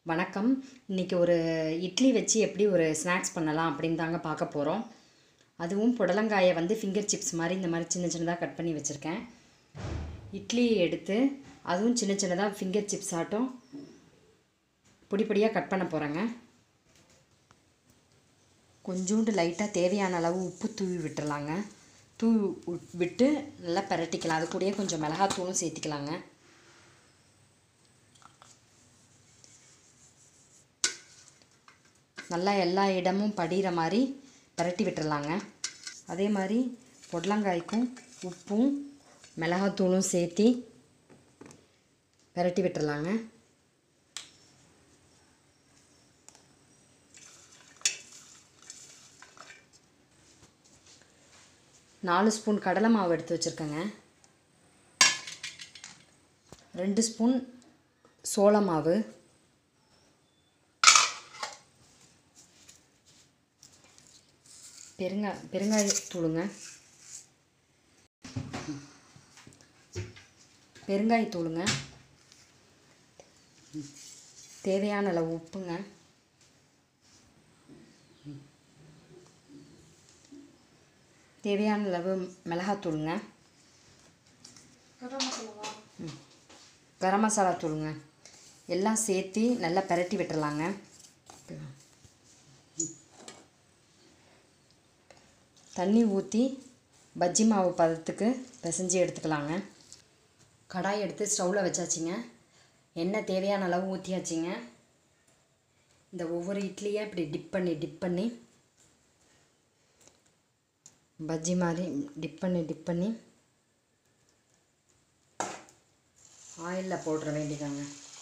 வணக்கம் இன்றைக்கி ஒரு இட்லி வச்சு எப்படி ஒரு ஸ்நாக்ஸ் பண்ணலாம் அப்படின்னு தாங்க பார்க்க போகிறோம் அதுவும் புடலங்காயை வந்து ஃபிங்கர் சிப்ஸ் மாதிரி இந்த மாதிரி சின்ன சின்னதாக கட் பண்ணி வச்சுருக்கேன் இட்லி எடுத்து அதுவும் சின்ன சின்னதாக ஃபிங்கர் சிப்ஸ் ஆட்டம் பொடி பொடியாக கட் பண்ண போகிறேங்க கொஞ்சோண்டு லைட்டாக தேவையான அளவு உப்பு தூவி விட்டுறலாங்க தூவி உட்- விட்டு நல்லா பிரட்டிக்கலாம் அது கூடயே கொஞ்சம் மிளகாத்தூளும் சேர்த்திக்கலாங்க நல்லா எல்லா இடமும் படிகிற மாதிரி பிரட்டி விட்டுறலாங்க அதே மாதிரி பொடலங்காய்க்கும் உப்பும் மிளகாத்தூளும் சேர்த்தி பிரட்டி விட்டுறலாங்க நாலு ஸ்பூன் கடலை மாவு எடுத்து வச்சுருக்கேங்க ரெண்டு ஸ்பூன் சோள மாவு பெருங்கா பெருங்காயத்தூளுங்க பெருங்காயத்தூளுங்க தேவையான அளவு உப்புங்க தேவையான அளவு மிளகாத்தூளுங்க ம். கரம் மசாலா தூளுங்க எல்லாம் சேர்த்து நல்லா பிரட்டி விட்டுறலாங்க தண்ணி ஊற்றி பஜ்ஜி மாவு பதத்துக்கு பிசைஞ்சு எடுத்துக்கலாங்க கடாய் எடுத்து ஸ்டவ்வில் வச்சாச்சுங்க எண்ணெய் தேவையான அளவு ஊற்றியாச்சுங்க இந்த ஒவ்வொரு இட்லியை இப்படி டிப் பண்ணி டிப் பண்ணி பஜ்ஜி மாதிரி டிப் பண்ணி டிப் பண்ணி ஆயிலில் போட்டுற வேண்டியதாங்க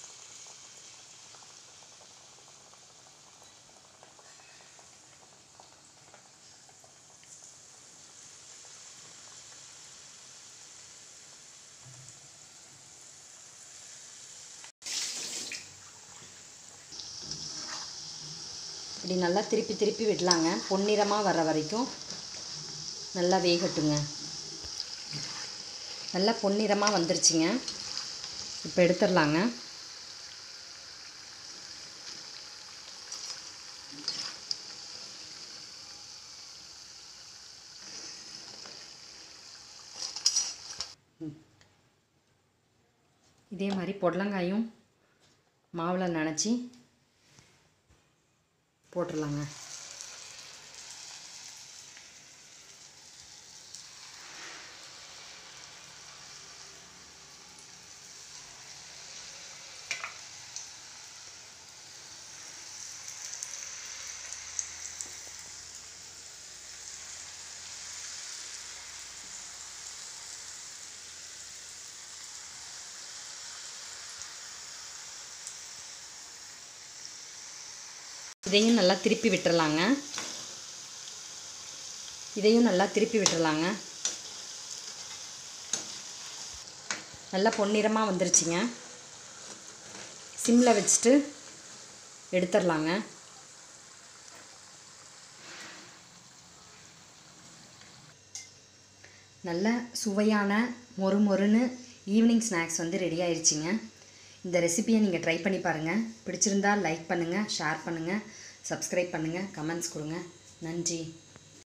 இப்படி நல்லா திருப்பி திருப்பி விடலாங்க பொன்னிறமாக வர்ற வரைக்கும் நல்லா வேகட்டுங்க நல்லா பொன்னிறமாக வந்துருச்சுங்க இப்போ எடுத்துடலாங்க இதே மாதிரி பொடலங்காயும் மாவில் நனைச்சி போட்டுடலாங்க இதையும் நல்லா திருப்பி விட்டுறலாங்க இதையும் நல்லா திருப்பி விட்டுறலாங்க நல்லா பொன்னிறமாக வந்துருச்சுங்க சிம்மில் வச்சுட்டு எடுத்துடலாங்க நல்ல சுவையான மொறு மொறுன்னு ஈவினிங் ஸ்நாக்ஸ் வந்து ரெடி ஆயிடுச்சுங்க இந்த ரெசிபியை நீங்கள் ட்ரை பண்ணி பாருங்கள் பிடிச்சிருந்தா லைக் பண்ணுங்கள் ஷேர் பண்ணுங்கள் சப்ஸ்கிரைப் பண்ணுங்கள் கமெண்ட்ஸ் கொடுங்க நன்றி